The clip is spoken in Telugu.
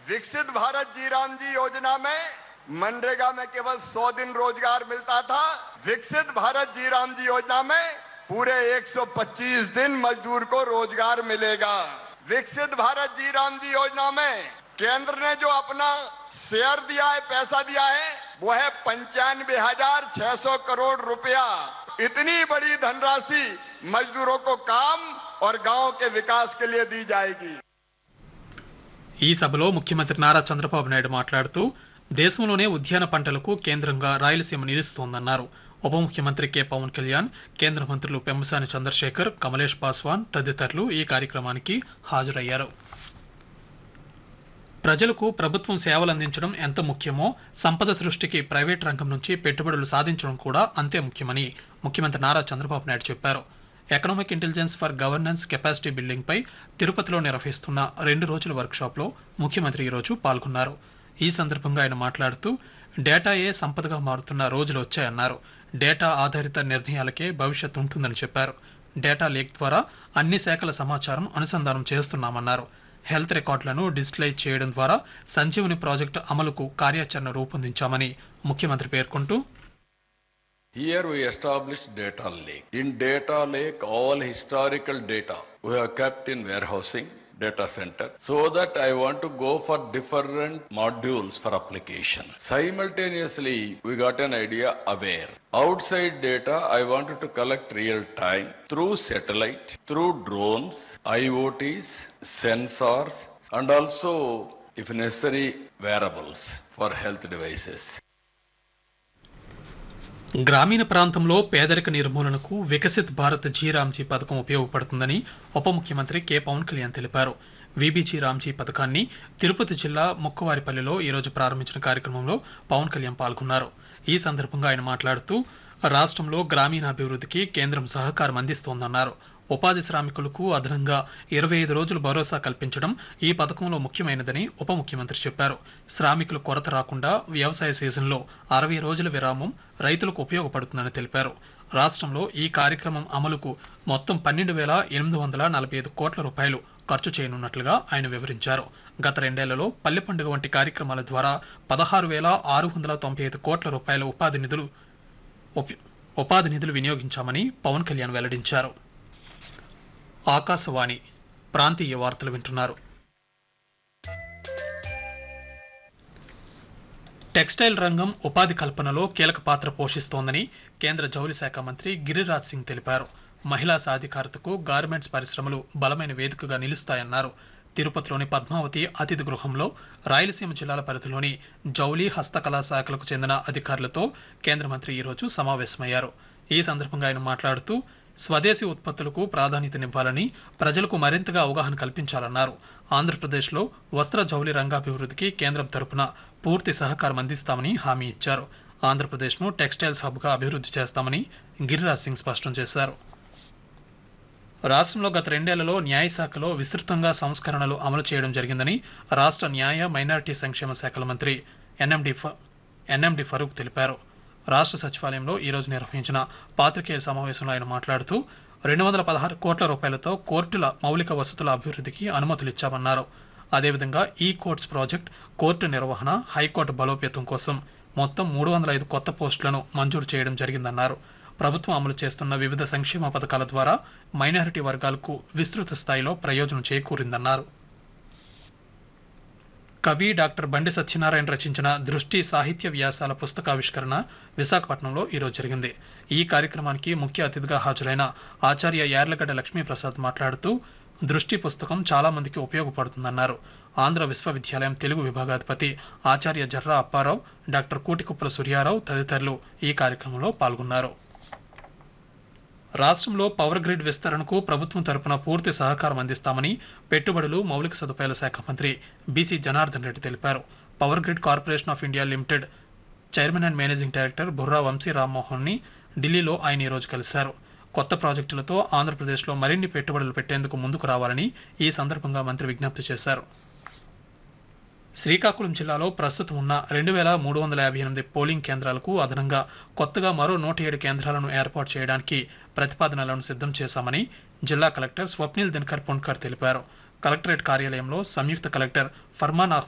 विकसित भारत जी राम जी योजना में मनरेगा में केवल 100 दिन रोजगार मिलता था विकसित भारत जी राम जी योजना में पूरे 125 दिन मजदूर को रोजगार मिलेगा विकसित भारत जी राम जी योजना में केंद्र ने जो अपना शेयर दिया है पैसा दिया है वो है पंचानवे हजार छह सौ करोड़ रुपया इतनी बड़ी धनराशि मजदूरों को काम और गांव के विकास के लिए दी जाएगी ఈ సభలో ముఖ్యమంత్రి నారా చంద్రబాబు నాయుడు మాట్లాడుతూ దేశంలోనే ఉద్యాన పంటలకు కేంద్రంగా రాయలసీమ నిలుస్తోందన్నారు ఉప ముఖ్యమంత్రి కె పవన్ కళ్యాణ్ కేంద్ర మంత్రులు పెమ్మసాని చంద్రశేఖర్ కమలేష్ పాస్వాన్ తదితరులు ఈ కార్యక్రమానికి హాజరయ్యారు ప్రజలకు ప్రభుత్వం సేవలు అందించడం ఎంత ముఖ్యమో సంపద సృష్టికి ప్రైవేట్ రంగం నుంచి పెట్టుబడులు సాధించడం కూడా అంతే ముఖ్యమని ముఖ్యమంత్రి నారా చంద్రబాబు నాయుడు చెప్పారు economic intelligence for governance capacity building పై తిరుపతిలో నిర్వహిస్తున్న రెండు రోజుల వర్క్షాప్ లో ముఖ్యమంత్రి ఈరోజు పాల్గొన్నారు ఈ సందర్భంగా ఆయన మాట్లాడుతూ డేటాయే సంపదగా మారుతున్న రోజులు వచ్చాయన్నారు డేటా ఆధారిత నిర్ణయాలకే భవిష్యత్ ఉంటుందని చెప్పారు డేటా లేక్ ద్వారా అన్ని శాఖల సమాచారం అనుసంధానం చేస్తున్నామన్నారు హెల్త్ రికార్డులను డిజిటలైజ్ చేయడం ద్వారా సంజీవని ప్రాజెక్టు అమలుకు కార్యాచరణ రూపొందించామని ముఖ్యమంత్రి పేర్కొంటూ Here we established data lake. In data lake, all historical data we have kept in warehousing data center so that I want to go for different modules for application. Simultaneously, we got an idea aware. Outside data, I wanted to collect real time through satellite, through drones, IoTs, sensors, and also, if necessary, wearables for health devices. గ్రామీణ ప్రాంతంలో పేదరిక నిర్మూలనకు వికసిత్ భారత్ జీ రామ్జీ పథకం ఉపయోగపడుతుందని ఉప ముఖ్యమంత్రి కె పవన్ కళ్యాణ్ తెలిపారు విబిజీ రామ్జీ పథకాన్ని తిరుపతి జిల్లా ముక్కవారిపల్లిలో ఈరోజు ప్రారంభించిన కార్యక్రమంలో పవన్ కళ్యాణ్ పాల్గొన్నారు ఈ సందర్భంగా ఆయన మాట్లాడుతూ రాష్ట్రంలో గ్రామీణాభివృద్ధికి కేంద్రం సహకారం అందిస్తోందన్నారు ఉపాధి శ్రామికులకు అదనంగా ఇరవై ఐదు రోజులు భరోసా కల్పించడం ఈ పథకంలో ముఖ్యమైనదని ఉప ముఖ్యమంత్రి చెప్పారు శ్రామికులు కొరత రాకుండా వ్యవసాయ సీజన్లో అరవై రోజుల విరామం రైతులకు ఉపయోగపడుతుందని తెలిపారు రాష్ట్రంలో ఈ కార్యక్రమం అమలుకు మొత్తం పన్నెండు వేల ఎనిమిది వందల నలభై ఐదు కోట్ల రూపాయలు ఖర్చు చేయనున్నట్లుగా ఆయన వివరించారు గత రెండేళ్లలో పల్లె పండుగ వంటి కార్యక్రమాల ద్వారా పదహారు వేల ఆరు వందల తొంభై ఐదు కోట్ల రూపాయల ఉపాధి నిధులు ఉప- ఉపాధి నిధులు వినియోగించామని పవన్ కళ్యాణ్ వెల్లడించారు ఆకాశవాణి ప్రాంతీయ వార్తలు వింటున్నారు టెక్స్టైల్ రంగం ఉపాధి కల్పనలో కీలక పాత్ర పోషిస్తోందని కేంద్ర జౌళి శాఖ మంత్రి గిరిరాజ్ సింగ్ తెలిపారు మహిళా సాధికారతకు గార్మెంట్స్ పరిశ్రమలు బలమైన వేదికగా నిలుస్తాయన్నారు తిరుపతిలోని పద్మావతి అతిథి గృహంలో రాయలసీమ జిల్లాల పరిధిలోని జౌలి హస్తకళా శాఖలకు చెందిన అధికారులతో కేంద్ర మంత్రి ఈరోజు సమావేశమయ్యారు ఈ సందర్భంగా ఆయన మాట్లాడుతూ స్వదేశీ ఉత్పత్తులకు ప్రాధాన్యతనివ్వాలని ప్రజలకు మరింతగా అవగాహన కల్పించాలన్నారు ఆంధ్రప్రదేశ్లో వస్త్ర జౌళి రంగాభివృద్ధికి కేంద్రం తరపున పూర్తి సహకారం అందిస్తామని హామీ ఇచ్చారు ఆంధ్రప్రదేశ్ను టెక్స్టైల్స్ హబ్గా అభివృద్ధి చేస్తామని గిరిరాజ్ సింగ్ స్పష్టం చేశారు రాష్ట్రంలో గత రెండేళ్లలో న్యాయశాఖలో విస్తృతంగా సంస్కరణలు అమలు చేయడం జరిగిందని రాష్ట్ర న్యాయ మైనారిటీ సంక్షేమ శాఖల మంత్రి ఎన్ఎండి ఫ- ఎన్ఎండి ఫరూక్ తెలిపారు రాష్ట్ర సచివాలయంలో ఈ రోజు నిర్వహించిన పాత్రికేయ సమావేశంలో ఆయన మాట్లాడుతూ రెండు వందల పదహారు కోట్ల రూపాయలతో కోర్టుల మౌలిక వసతుల అభివృద్ధికి అనుమతులు ఇచ్చామన్నారు అదేవిధంగా ఈ కోర్ట్స్ ప్రాజెక్ట్ కోర్టు నిర్వహణ హైకోర్టు బలోపేతం కోసం మొత్తం మూడు వందల ఐదు కొత్త పోస్టులను మంజూరు చేయడం జరిగిందన్నారు ప్రభుత్వం అమలు చేస్తున్న వివిధ సంక్షేమ పథకాల ద్వారా మైనారిటీ వర్గాలకు విస్తృత స్థాయిలో ప్రయోజనం చేకూరిందన్నారు కవి డాక్టర్ బండి సత్యనారాయణ రచించిన దృష్టి సాహిత్య వ్యాసాల పుస్తకావిష్కరణ విశాఖపట్నంలో ఈరోజు జరిగింది ఈ కార్యక్రమానికి ముఖ్య అతిథిగా హాజరైన ఆచార్య యార్లగడ్డ లక్ష్మీప్రసాద్ మాట్లాడుతూ దృష్టి పుస్తకం చాలా మందికి ఉపయోగపడుతుందన్నారు ఆంధ్ర విశ్వవిద్యాలయం తెలుగు విభాగాధిపతి ఆచార్య జర్రా అప్పారావు డాక్టర్ కూటికుప్పల సూర్యారావు తదితరులు ఈ కార్యక్రమంలో పాల్గొన్నారు రాష్ట్రంలో పవర్ గ్రిడ్ విస్తరణకు ప్రభుత్వం తరపున పూర్తి సహకారం అందిస్తామని పెట్టుబడులు మౌలిక సదుపాయాల శాఖ మంత్రి బీసీ జనార్దన్ రెడ్డి తెలిపారు power grid corporation of India limited chairman and managing director Burra Vamsi Rammohan ని ఢిల్లీలో ఆయన ఈ రోజు కలిశారు కొత్త ప్రాజెక్టులతో ఆంధ్రప్రదేశ్లో మరిన్ని పెట్టుబడులు పెట్టేందుకు ముందుకు రావాలని ఈ సందర్భంగా మంత్రి విజ్ఞప్తి చేశారు శ్రీకాకుళం జిల్లాలో ప్రస్తుతం ఉన్న రెండు వేల మూడు వందల యాభై ఎనిమిది పోలింగ్ కేంద్రాలకు అదనంగా కొత్తగా మరో నూట ఏడు కేంద్రాలను ఏర్పాటు చేయడానికి ప్రతిపాదనలను సిద్ధం చేశామని జిల్లా కలెక్టర్ స్వప్నిల్ దినకర్ పుణ్కర్ తెలిపారు కలెక్టరేట్ కార్యాలయంలో సంయుక్త కలెక్టర్ ఫర్మాన్